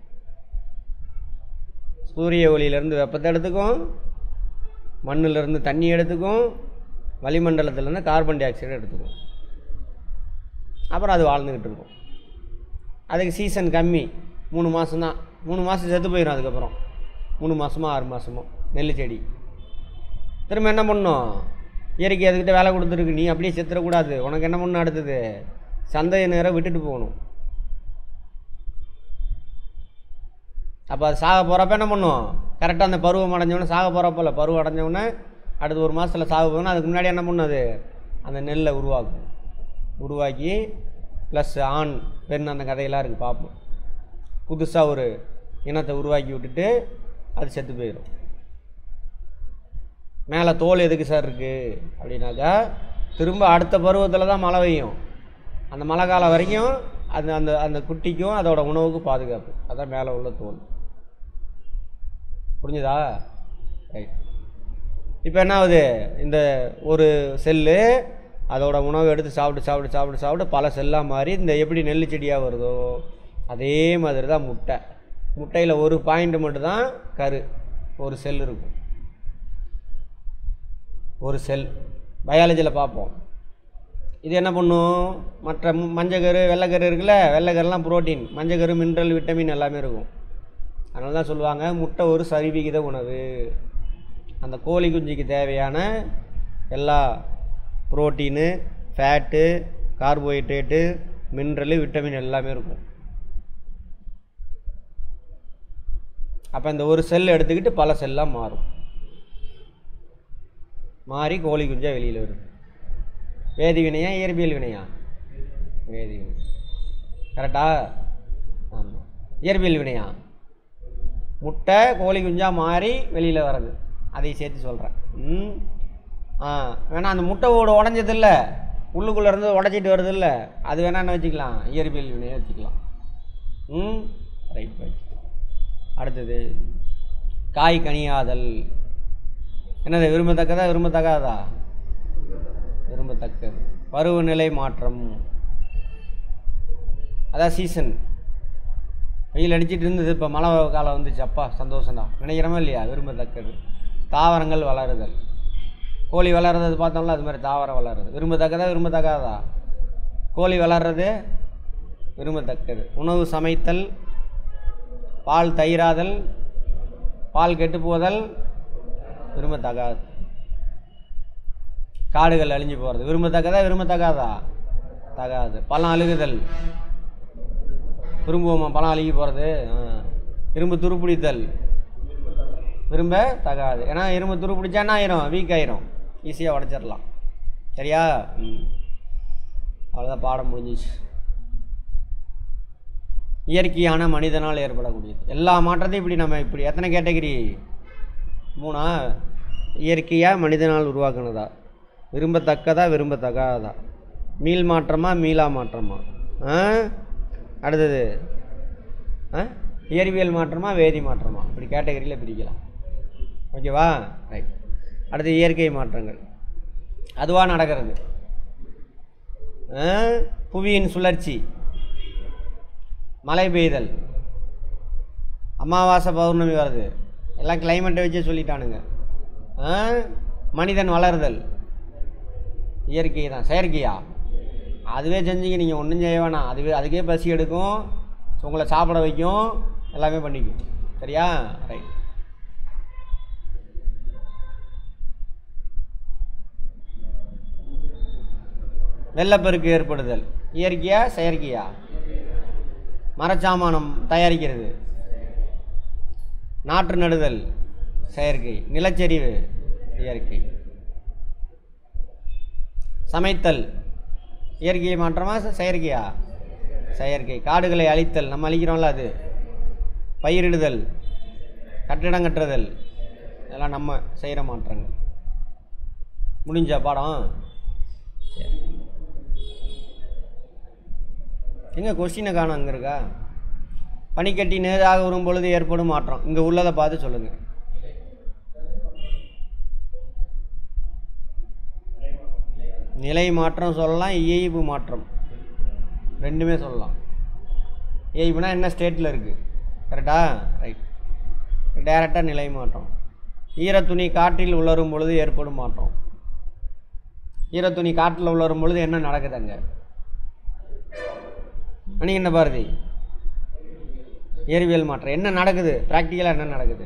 சூரிய ஒளியிலேருந்து வெப்பத்தை எடுத்துக்கும் மண்ணிலேருந்து தண்ணி எடுத்துக்கும் வளிமண்டலத்துலேருந்து கார்பன் டை ஆக்சைடு எடுத்துக்கும் அப்புறம் அது வாழ்ந்துக்கிட்டு இருக்கும் அதுக்கு சீசன் கம்மி மூணு மாதம்தான் மூணு மாதம் செத்து போயிடும் அதுக்கப்புறம் மூணு மாதமோ ஆறு மாதமோ நெல் செடி திரும்ப என்ன பண்ணும் இயற்கை அதுக்கிட்ட வேலை கொடுத்துருக்கு நீ அப்படியே செத்துறக்கூடாது உனக்கு என்ன பண்ணணும் அடுத்தது சந்தையை நேரம் விட்டுட்டு போகணும் அப்போ அது சாக போகிறப்ப என்ன பண்ணும் கரெக்டாக அந்த பருவம் அடைஞ்சவொடனே சாக போகிறப்பல பருவம் அடைஞ்சவொடனே அடுத்து ஒரு மாதத்தில் சாக போகணும் அதுக்கு முன்னாடி என்ன பண்ணும் அது அந்த நெல்லை உருவாக்கும் உருவாக்கி ப்ளஸ் ஆண் பெண் அந்த கதையெல்லாம் இருக்குது பார்ப்போம் புதுசாக ஒரு இனத்தை உருவாக்கி விட்டுட்டு அது செத்து போயிடும் மேலே தோல் எதுக்கு சார் இருக்குது அப்படின்னாக்கா திரும்ப அடுத்த பருவத்தில் தான் மழை பெய்யும் அந்த மழை காலம் வரைக்கும் அது அந்த அந்த குட்டிக்கும் அதோட உணவுக்கு பாதுகாப்பு அதான் மேலே உள்ள தோல் புரிஞ்சுதா ரைட் இப்போ என்ன ஆகுது இந்த ஒரு செல்லு அதோட உணவை எடுத்து சாப்பிட்டு சாப்பிட்டு சாப்பிட்டு சாப்பிட்டு பல செல்லாக மாறி இந்த எப்படி நெல் செடியாக வருதோ அதே மாதிரி தான் முட்டை முட்டையில் ஒரு பாயிண்ட் மட்டும்தான் கரு ஒரு செல் இருக்கும் ஒரு செல் பயாலஜியில் பார்ப்போம் இது என்ன பண்ணும் மற்ற மு- மஞ்சக்கரு வெள்ளைக்கரு இருக்குல்ல வெள்ளைக்கருலாம் புரோட்டீன் மஞ்சக்கரு மினரல் விட்டமின் எல்லாமே இருக்கும் அதனால தான் சொல்லுவாங்க முட்டை ஒரு சரிவிகித உணவு அந்த கோழி குஞ்சுக்கு தேவையான எல்லா protein fat carbohydrate mineral vitamin எல்லாமே இருக்கும் அப்போ இந்த ஒரு செல் எடுத்துக்கிட்டு பல செல்லாக மாறும் மாறி கோழி குஞ்சா வெளியில் வருது வேதி வினையா இயற்பியல் வினையா வேதி வினை கரெக்டா ஆமாம் இயற்பியல் வினையா முட்டை கோழி குஞ்சா மாறி வெளியில் வர்றது அதை சேர்த்து சொல்கிறேன் ம் ஆ வேணா அந்த முட்டை ஓடு உடஞ்சதில்ல உள்ளுக்குள்ளே இருந்து உடச்சிட்டு வருது இல்லை அது வேணா என்ன வச்சுக்கலாம் இயற்பியல் வினையை வச்சுக்கலாம் ம் ரைட் ரைட் அடுத்தது காய் கனியாதல் என்னது விரும்பத்தக்கதா விரும்பத்தகாதா விரும்பத்தக்கது பருவநிலை மாற்றம் அதான் சீசன் வெயில் அடிச்சிட்டு இருந்தது இப்போ மழை காலம் வந்துச்சு அப்பா சந்தோஷம் தான் நினைக்கிறோமா இல்லையா விரும்பத்தக்கது தாவரங்கள் வளருதல் கோழி வளர்றது பார்த்தோம்ல அது மாதிரி தாவரம் வளருது விரும்பத்தக்கதா விரும்பத்தக்காதா கோழி வளர்றது விரும்பத்தக்கது உணவு சமைத்தல் பால் தயிராதல் பால் கெட்டு போதல் விரும்பத்தகாது காடுகள் அழிஞ்சு போகிறது விரும்பத்தக்கதா விரும்பத்தக்காதா தகாது பழம் அழுகுதல் விரும்புவோமா பழம் அழுகி போகிறது இரும்பு துருப்பிடித்தல் விரும்ப தகாது ஏன்னா இரும்பு துருப்பிடிச்சா என்ன ஆயிரும் வீக் ஆயிரும் ஈஸியாக உடச்சிடலாம் சரியா ம் அவ்வளோதான் பாடம் முடிஞ்சிச்சு இயற்கையான மனிதனால் ஏற்படக்கூடியது எல்லா மாற்றத்தையும் இப்படி நம்ம இப்படி எத்தனை கேட்டகிரி மூணா இயற்கையாக மனிதனால் உருவாக்குனதா விரும்பத்தக்கதா விரும்பத்தகாததா மீள் மாற்றமா மீளா மாற்றமா ஆ அடுத்தது ஆ இயற்பியல் மாற்றமா வேதி மாற்றமா இப்படி கேட்டகரியில் பிரிக்கலாம் ஓகேவா ரைட் அடுத்து இயற்கை மாற்றங்கள் அதுவாக நடக்கிறது ஆ? புவியின் சுழற்சி மழை பெய்தல் அமாவாசை பௌர்ணமி வருது எல்லாம் கிளைமேட்டை வச்சே சொல்லிட்டானுங்க ஆ? மனிதன் வளருதல் இயற்கை தான் செயற்கையா அதுவே செஞ்சீங்க நீங்கள் ஒன்றும் செய்ய வேணாம் அதுவே அதுக்கே பசி எடுக்கும் உங்களை சாப்பிட வைக்கும் எல்லாமே பண்ணிக்கும் சரியா ரைட் வெள்ளப்பெருக்கு ஏற்படுதல் இயற்கையா செயற்கையா மரச்சாமானம் தயாரிக்கிறது நாற்று நடுதல் செயற்கை நிலச்சரிவு இயற்கை சமைத்தல் இயற்கை மாற்றமா செ- செயற்கையா செயற்கை காடுகளை அழித்தல் நம்ம அழிக்கிறோம்ல அது பயிரிடுதல் கட்டிடம் கட்டுறதல் இதெல்லாம் நம்ம செய்கிற மாற்றங்கள் முடிஞ்சா பாடம் சரி எங்க கொஸ்டினை காணும் அங்கே இருக்கா பனிக்கட்டி நேராக வரும் பொழுது ஏற்படும் மாற்றம் இங்கே உள்ளதை பார்த்து சொல்லுங்க நிலை மாற்றம் சொல்லலாம் இயைபு மாற்றம் ரெண்டுமே சொல்லலாம் இயைபுனா என்ன ஸ்டேட்டில் இருக்குது கரெக்டா ரைட் டைரெக்டாக நிலை மாற்றம் ஈரத்துணி காற்றில் உலரும் பொழுது ஏற்படும் மாற்றம் ஈரத்துணி காற்றில் உலரும் பொழுது என்ன நடக்குது அங்கே அன்னைக்கு என்ன பாரதி இயற்பியல் மாற்றம் என்ன நடக்குது ப்ராக்டிக்கலாக என்ன நடக்குது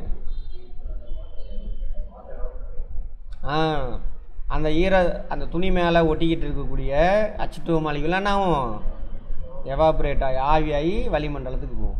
ஆ அந்த ஈர அந்த துணி மேலே ஒட்டிக்கிட்டு இருக்கக்கூடிய அச்சுத்துவ மாளிகைகள் என்ன ஆகும் எவாப்ரேட் ஆகி ஆவியாகி வளிமண்டலத்துக்கு போகும்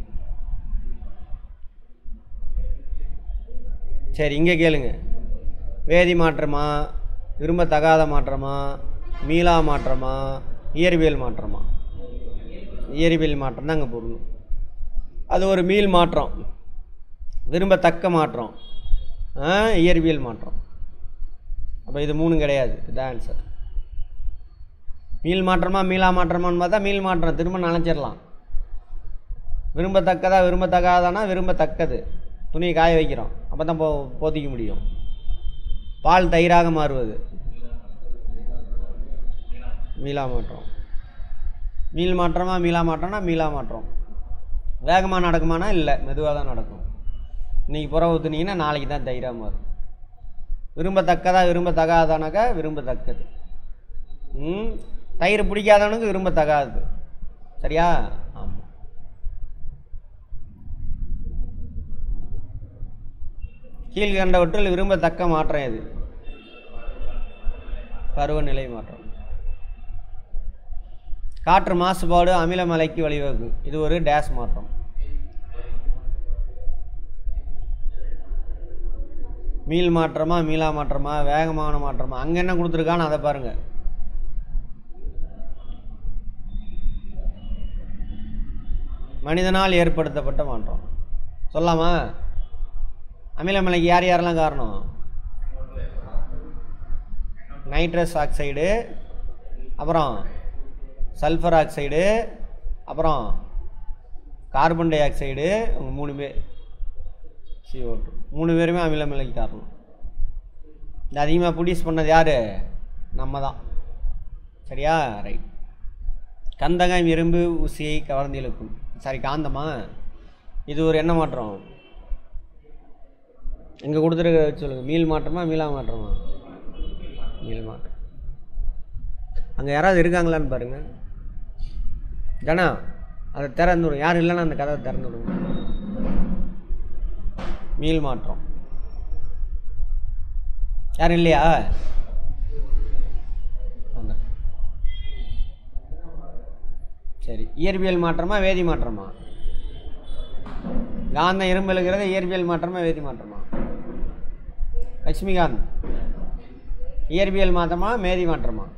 சரி இங்கே கேளுங்க வேதி மாற்றமா விரும்பத்தகாத மாற்றமா மீளா மாற்றமா இயற்பியல் மாற்றமா இயற்பியல் மாற்றம் தான் அங்கே பொருள் அது ஒரு மீள் மாற்றம் விரும்பத்தக்க மாற்றம் ஆ, இயற்பியல் மாற்றம் அப்போ இது மூணும் கிடையாது இதுதான் ஆன்சர் மீள் மாற்றமா மீளா மாற்றமான்னு பார்த்தா மீள் மாற்றம் திரும்ப நினச்சிடலாம் விரும்பத்தக்கதா விரும்பத்தக்காதானா விரும்பத்தக்கது துணியை காய வைக்கிறோம் அப்போ தான் போ போத்திக்க முடியும் பால் தயிராக மாறுவது மீளா மாற்றம் மீள் மாற்றமா மீளா மாற்றம்னா மீளா மாற்றம் வேகமாக நடக்குமானா இல்லை மெதுவாக தான் நடக்கும் இன்றைக்கி புற ஊற்றுனீங்கன்னா நாளைக்கு தான் தயிராக மாறும் விரும்பத்தக்கதா விரும்பத்தகாதானாக்கா விரும்பத்தக்கது ம் தயிர் பிடிக்காதவனுக்கு விரும்பத்தகாது சரியா ஆமாம் கீழ்கண்டவற்றில் விரும்பத்தக்க மாற்றம் எது பருவநிலை மாற்றம் காற்று மாசுபாடு அமிலமலைக்கு வழிவகுக்கும் இது ஒரு டேஸ் மாற்றம் மீள் மாற்றமா மீளா மாற்றமா வேகமான மாற்றமா அங்கே என்ன கொடுத்துருக்கான்னு அதை பாருங்க மனிதனால் ஏற்படுத்தப்பட்ட மாற்றம் சொல்லாமா அமிலமலைக்கு யார் யாரெல்லாம் காரணம் நைட்ரஸ் ஆக்சைடு அப்புறம் சல்ஃபர் ஆக்சைடு அப்புறம் கார்பன் டை ஆக்சைடு இவங்க மூணு பேர் CO2 மூணு பேருமே அமிலமலைக்கு காரணம் இந்த அதிகமாக ப்ரொடியூஸ் பண்ணது யார் நம்ம தான் சரியா ரைட் கந்தகம் இரும்பு ஊசியை கவர்ந்து இழுக்கும் சாரி காந்தமா இது ஒரு என்ன மாற்றம் இங்கே கொடுத்துருக்க சொல்லுங்கள் மீள் மாற்றமா மீளா மாற்றமா மீள் மாற்றம் அங்கே யாராவது இருக்காங்களான்னு பாருங்க ஜனா அதை திறந்து விடுங்க யாரும் இல்லைன்னா அந்த கதவை திறந்து விடுங்க மீள் மாற்றம் யாரும் இல்லையா வாங்க. சரி இயற்பியல் மாற்றமா வேதி மாற்றமா காந்தம் இரும்பு எழுகிறது இயற்பியல் மாற்றமா வேதி மாற்றமா லட்சுமிகாந்த் இயற்பியல் மாற்றமா வேதி மாற்றமா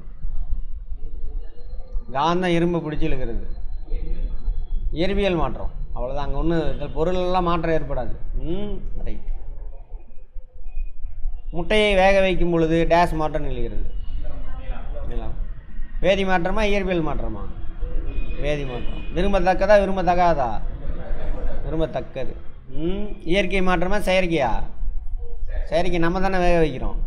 காந்தம் இரும்பு பிடிச்சி இழுக்கிறது இயற்பியல் மாற்றம் அவ்வளோதான் அங்கே ஒன்றும் பொருளெல்லாம் மாற்றம் ஏற்படாது ம் ரைட் முட்டையை வேக வைக்கும் பொழுது டேஸ் மாற்றம் நிகழ்கிறது நிலம். வேதி மாற்றமா இயற்பியல் மாற்றமா வேதி மாற்றம் விரும்பத்தக்கதா விரும்பத்தகாதா விரும்பத்தக்கது ம் இயற்கை மாற்றமா செயற்கையா செயற்கை நம்ம தானே வேக வைக்கிறோம்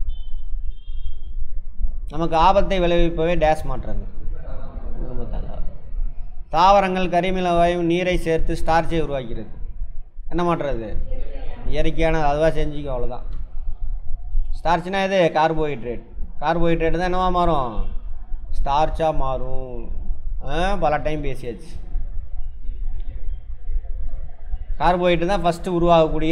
நமக்கு ஆபத்தை விளைவிப்பவே டேஸ் மாற்றங்கள் விரும்பத்தகாது தாவரங்கள் கரிமில வாயு நீரை சேர்த்து ஸ்டார்ச்சை உருவாக்கிறது என்ன மாற்றுறது இயற்கையான அதுவாக செஞ்சுக்கும் அவ்வளோதான் ஸ்டார்ச்னா எது கார்போஹைட்ரேட் கார்போஹைட்ரேட் தான் என்னவா மாறும் ஸ்டார்ச்சாக மாறும் ஆ, பல டைம் பேசியாச்சு கார்போஹைட்ரேட் தான் ஃபஸ்ட்டு உருவாகக்கூடிய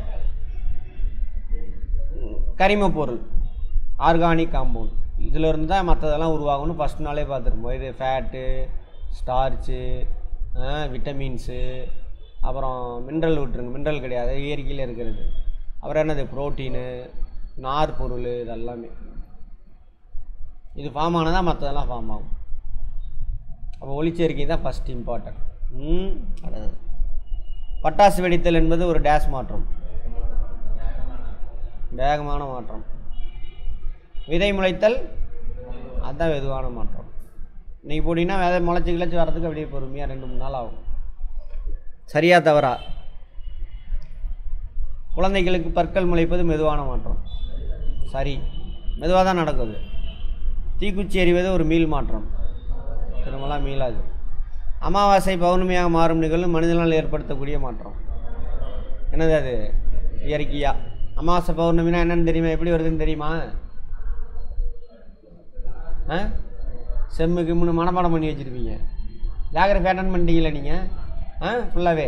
கரிம பொருள் ஆர்கானிக் காம்பவுண்ட் இதில் இருந்து தான் மற்றதெல்லாம் உருவாகும்னு ஃபஸ்ட் நாளே பார்த்துருப்போம் இது ஃபேட்டு ஸ்டார்ச்சு விட்டமின்ஸு அப்புறம் மினரல் விட்டுருங்க மினரல் கிடையாது இயற்கையில் இருக்கிறது அப்புறம் என்னது புரோட்டீனு நார் பொருள் இதெல்லாமே இது ஃபார்ம் ஆனதா மற்றதெல்லாம் ஃபார்ம் ஆகும் அப்போ ஒளிச்சேர்க்கை தான் ஃபஸ்ட் இம்பார்ட்டன்ட் ம் அடுத்தது பட்டாசு வெடித்தல் என்பது ஒரு டேஸ் மாற்றம் வேகமான மாற்றம் விதை முளைத்தல் அதுதான் வெதுவான மாற்றம் இன்னைக்கு போட்டிங்கன்னா விதை முளைச்சி கிளச்சி வரதுக்கு அப்படியே பொறுமையாக ரெண்டு மூணு நாள் ஆகும் சரியா தவறா குழந்தைகளுக்கு பற்கள் முளைப்பது மெதுவான மாற்றம் சரி மெதுவாக தான் நடக்குது தீக்குச்சி எறிவது ஒரு மீள் மாற்றம் திரும்பலாம் மீளாது அமாவாசை பௌர்ணமியாக மாறும் நிகழ்வு மனிதனால் ஏற்படுத்தக்கூடிய மாற்றம் என்னது அது இயற்கையா அமாவாசை பௌர்ணமினா என்னன்னு தெரியுமா எப்படி வருதுன்னு தெரியுமா ஆ செம்மு கிம்முன்னு மனப்பாடம் பண்ணி வச்சுருப்பீங்க ஜாகிரபி அட்டன் பண்ணிட்டீங்களா நீங்கள் ஆ ஃபுல்லாகவே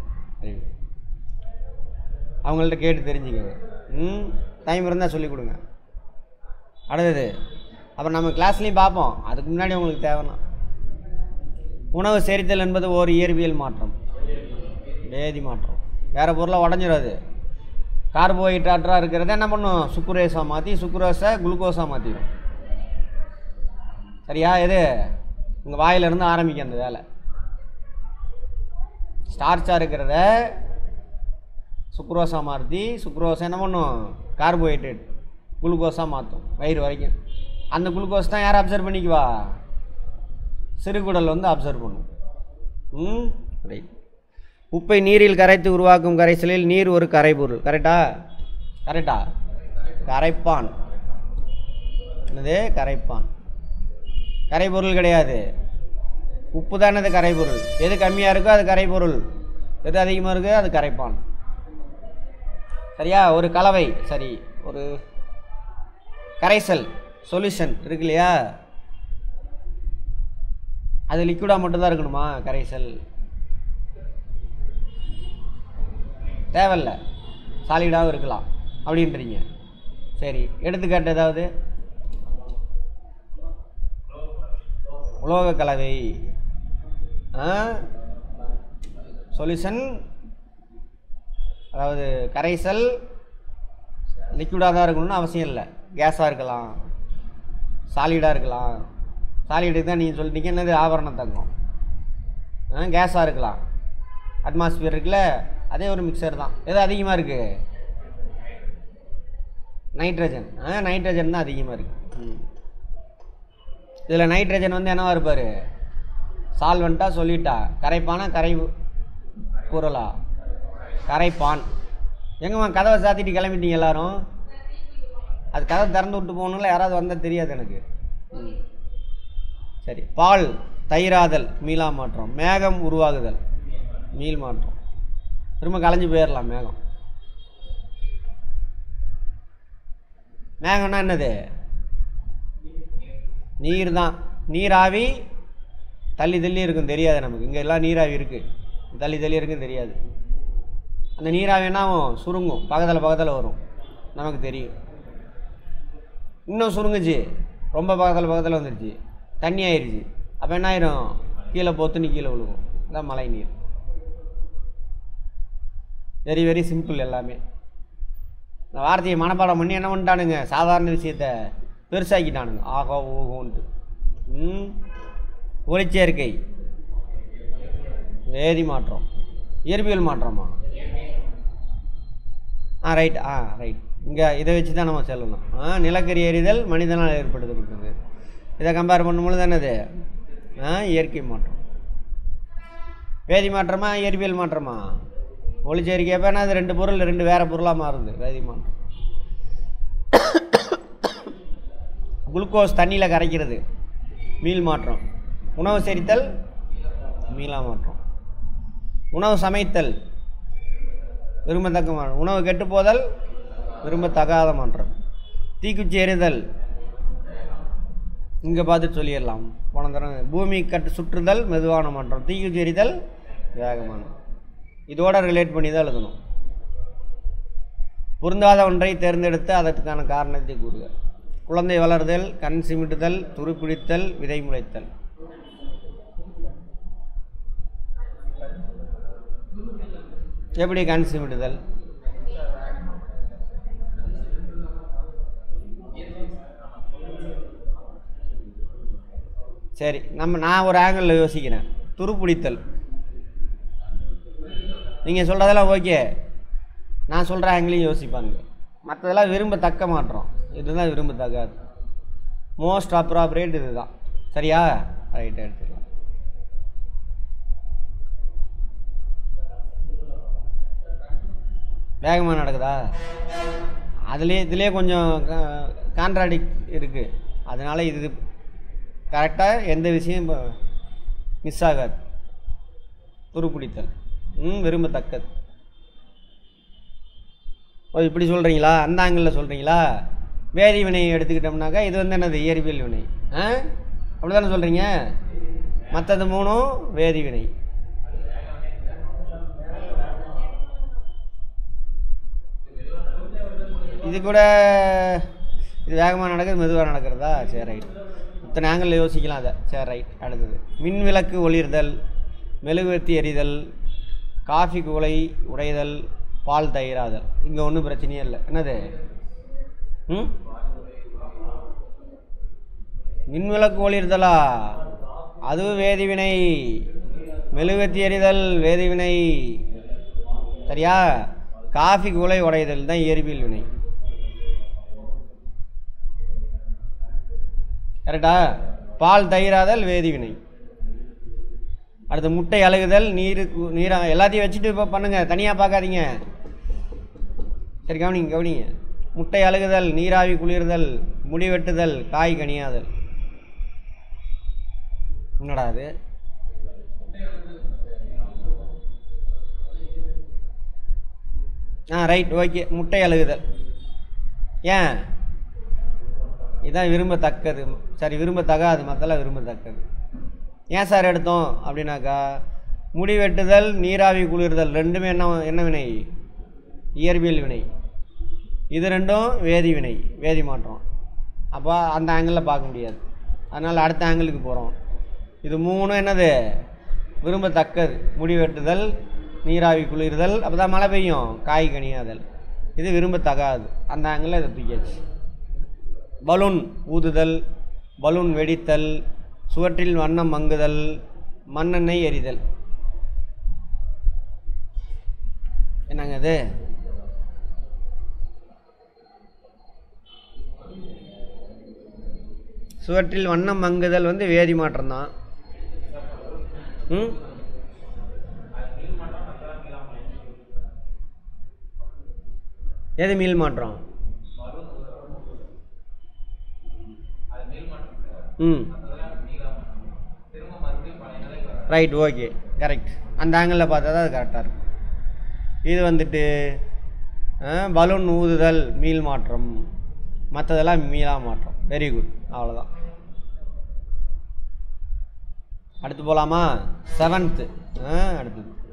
அவங்கள்ட்ட கேட்டு தெரிஞ்சுக்கங்க ம் டைம் இருந்தால் சொல்லிக் கொடுங்க அடுத்தது அப்புறம் நம்ம கிளாஸ்லேயும் பார்ப்போம் அதுக்கு முன்னாடி உங்களுக்கு தேவைன்னா உணவு செரித்தல் என்பது ஒரு இயற்பியல் மாற்றம் வேதி மாற்றம் வேறு பொருளை உடஞ்சிடாது கார்போஹைட்ரேட்டாக இருக்கிறத என்ன பண்ணும் சுக்குரேஸாக மாற்றி சுக்குரோஸை குளுக்கோஸாக மாற்றிடும் சரியா எது உங்கள் வாயிலிருந்து ஆரம்பிக்கும் அந்த வேலை ஸ்டார்ச்சாக இருக்கிறத சுக்ரோஸாக மாற்றி சுக்ரோஸை என்ன பண்ணும் கார்போஹைட்ரேட் குளுக்கோஸாக மாற்றும் வயிறு வரைக்கும் அந்த குளுக்கோஸ் தான் யார் அப்சர்வ் பண்ணிக்குவா சிறுகுடல் வந்து அப்சர்வ் பண்ணும் ம் ரைட் உப்பை நீரில் கரைத்து உருவாக்கும் கரைசலில் நீர் ஒரு கரைபொருள் கரெக்டா கரெக்டா கரைப்பான் என்னது கரைப்பான் கரைபொருள் கிடையாது உப்பு தானே அது கரைபொருள் எது கம்மியாக இருக்கோ அது கரைபொருள் எது அதிகமாக இருக்கோ அது கரைப்பான் சரியா ஒரு கலவை சரி ஒரு கரைசல் சொல்யூஷன் இருக்கு இல்லையா அது லிக்விடாக மட்டும்தான் இருக்கணுமா கரைசல் தேவையில்ல சாலிடாகவும் இருக்கலாம் அப்படின்றீங்க சரி எடுத்துக்காட்டு ஏதாவது உலோக கலவை சொல்யூஷன் அதாவது கரைசல் லிக்விடாக தான் இருக்கணும்னு அவசியம் இல்லை கேஸாக இருக்கலாம் சாலிடாக இருக்கலாம் சாலிடுக்கு தான் நீங்கள் சொல்லிட்டீங்க என்னது ஆபரண தங்கம் கேஸாக இருக்கலாம் அட்மாஸ்பியர் இருக்குல்ல அதே ஒரு மிக்சர் தான் எது அதிகமாக இருக்குது நைட்ரஜன் ஆ நைட்ரஜன் தான் அதிகமாக இருக்குது இதில் நைட்ரஜன் வந்து என்னவா இருப்பார் சால்வெண்ட்டாக சொல்லிட்டா கரைப்பானா கரை பொருளா கரைப்பான் எங்கம்மா கதவை சாத்திட்டு கிளம்பிட்டீங்க எல்லாரும் அது கதை திறந்து விட்டு போகணும்ல யாராவது வந்தால் தெரியாது எனக்கு ம். சரி பால் தயிராதல் மீளா மாற்றம் மேகம் உருவாகுதல் மீள் மாற்றம் திரும்ப கலைஞ்சு போயிடலாம் மேகம் மேகம்னா என்னது நீர் தான் நீராவி தள்ளி தள்ளி இருக்கும் தெரியாது நமக்கு இங்கே எல்லாம் நீராவி இருக்குது தள்ளி தள்ளி இருக்கும் தெரியாது அந்த நீராவி என்ன ஆகும் சுருங்கும் பக்கத்தில் பக்கத்தில் வரும் நமக்கு தெரியும் இன்னும் சுருங்குச்சு ரொம்ப பக்கத்தில் பக்கத்தில் வந்துருச்சு தண்ணி ஆயிடுச்சு அப்போ என்ன ஆயிரும் கீழே பொத்துன்னு கீழே விழுகும் இதான் மழை நீர் வெரி வெரி சிம்பிள் எல்லாமே இந்த வார்த்தையை மனப்பாடம் பண்ணி என்ன பண்ணிட்டானுங்க சாதாரண விஷயத்த பெருசாக்கிட்டானுங்க ஆகோ ஓகோன்ட்டு ம் ஒளிச்சேர்க்கை வேதி மாற்றம் இயற்பியல் மாற்றமா ஆ ரைட் ஆ ரைட் இங்கே இதை வச்சு தான் நம்ம சொல்லணும் ஆ நிலக்கரி எறிதல் மனிதனால் ஏற்படுத்தப்பட்டது இதை கம்பேர் பண்ணும்பொழுது என்னது ஆ இயற்கை மாற்றம் வேதி மாற்றமா இயற்பியல் மாற்றமா ஒளிச்சேர்க்கை அப்போ அது ரெண்டு பொருள் ரெண்டு வேறு பொருளாக மாறுது வேதி மாற்றம் குளுக்கோஸ் தண்ணியில் கரைக்கிறது மீள் மாற்றம் உணவு செரித்தல் மீளா மாற்றம் உணவு சமைத்தல் விரும்பத்தக்க மாற்றம் உணவு கெட்டுப்போதல் விரும்பத்தகாத மாற்றம் தீக்குச்சி எறிதல் இங்கே பார்த்துட்டு சொல்லிடலாம் போன தடவை பூமி கட்டு சுற்றுதல் மெதுவான மாற்றம் தீக்குச்சி எறிதல் வேகமான இதோட ரிலேட் பண்ணி தான் எழுதணும் பொருந்தாத ஒன்றை தேர்ந்தெடுத்து அதற்கான காரணத்தை கூறுக குழந்தை வளர்தல் கண் சிமிட்டுதல் துருப்பிடித்தல் விதை முளைத்தல் எப்படி கண் சிமிட்டுதல் சரி நம்ம நான் ஒரு ஆங்கிளில் யோசிக்கிறேன் துருப்பிடித்தல் நீங்கள் சொல்கிறதெல்லாம் ஓகே நான் சொல்கிற ஆங்கிளையும் யோசிப்பாங்க மற்றதெல்லாம் விரும்பத்தக்க மாற்றம் இதுதான் விரும்பத்தக்காது மோஸ்ட் அப்ராப்ரேட் இதுதான் சரியா ரைட் எடுத்துக்கலாம் வேகமாக நடக்குதா அதுலேயே இதுலேயே கொஞ்சம் கான்ட்ராடிக் இருக்குது அதனால் இது கரெக்டாக எந்த விஷயம் மிஸ் ஆகாது துருப்பிடித்தல் ம் விரும்பத்தக்கது ஓ இப்படி சொல்கிறீங்களா அந்த ஆங்கிளில் சொல்கிறீங்களா வேதி வினையை எடுத்துக்கிட்டோம்னாக்கா இது வந்து என்னது இயற்பியல் வினை ஆ அப்படி தானே சொல்கிறீங்க மற்றது மூணும் வேதி வினை இது கூட இது வேகமாக நடக்குது மெதுவாக நடக்கிறதா சரி ரைட் இத்தனை ஆங்கிளில் யோசிக்கலாம் அதை சரி ரைட் அடுத்தது மின் விளக்கு ஒளிர்தல் மெழுகுவர்த்தி எரிதல் காஃபி குலை உடைதல் பால் தயிராதல் இங்கே ஒன்றும் பிரச்சனையே இல்லை என்னது ம் மின் விளக்கு ஒளிர்தலா அதுவும் வேதிவினை மெழுகுவர்த்தி எரிதல் வேதிவினை சரியா காஃபி குலை உடைதல் தான் இயற்பியல் வினை கரெக்டா பால் தயிராதல் வேதிவினை அடுத்து முட்டை அழுகுதல் நீரு நீரா எல்லாத்தையும் வச்சுட்டு இப்போ பண்ணுங்கள் தனியாக பார்க்காதீங்க சரி கவனிங்க கவனிங்க முட்டை அழுகுதல் நீராவி குளிர்தல் முடி வெட்டுதல் காய் கனியாதல் என்னடா அது ஆ ரைட் ஓகே முட்டை அழுகுதல் ஏன் இதான் விரும்பத்தக்கது சரி விரும்பத்தகாது மற்றெல்லாம் விரும்பத்தக்கது ஏன் சார் எடுத்தோம் அப்படின்னாக்கா முடி வெட்டுதல் நீராவி குளிர்தல் ரெண்டுமே என்ன என்ன வினை இயற்பியல் வினை இது ரெண்டும் வேதி வினை வேதி மாற்றம் அப்போ அந்த ஆங்கிளில் பார்க்க முடியாது அதனால் அடுத்த ஆங்கிளுக்கு போகிறோம் இது மூணும் என்னது விரும்பத்தக்கது முடி வெட்டுதல் நீராவி குளிர்தல் அப்போ தான் மழை பெய்யும் காய் கனியாதல் இது விரும்பத்தகாது அந்த ஆங்கிளில் இதை தூக்கியாச்சு பலூன் ஊதுதல் பலூன் வெடித்தல் சுவற்றில் வண்ணம் மங்குதல் மண்ணெண்ணெய் எரிதல் என்னங்க இது சுவற்றில் வண்ணம் மங்குதல் வந்து வேதி மாற்றம் தான் ம் எது மீள் மாற்றம் ம் ரைட் ஓகே கரெக்ட் அந்த ஆங்கிளில் பார்த்தா தான் அது கரெக்டாக இருக்கும் இது வந்துட்டு பலூன் ஊதுதல் மீள் மாற்றம் மற்றதெல்லாம் மீளா மாற்றம் வெரி குட் அவ்வளோதான் அடுத்து போகலாமா செவன்த்து அடுத்தது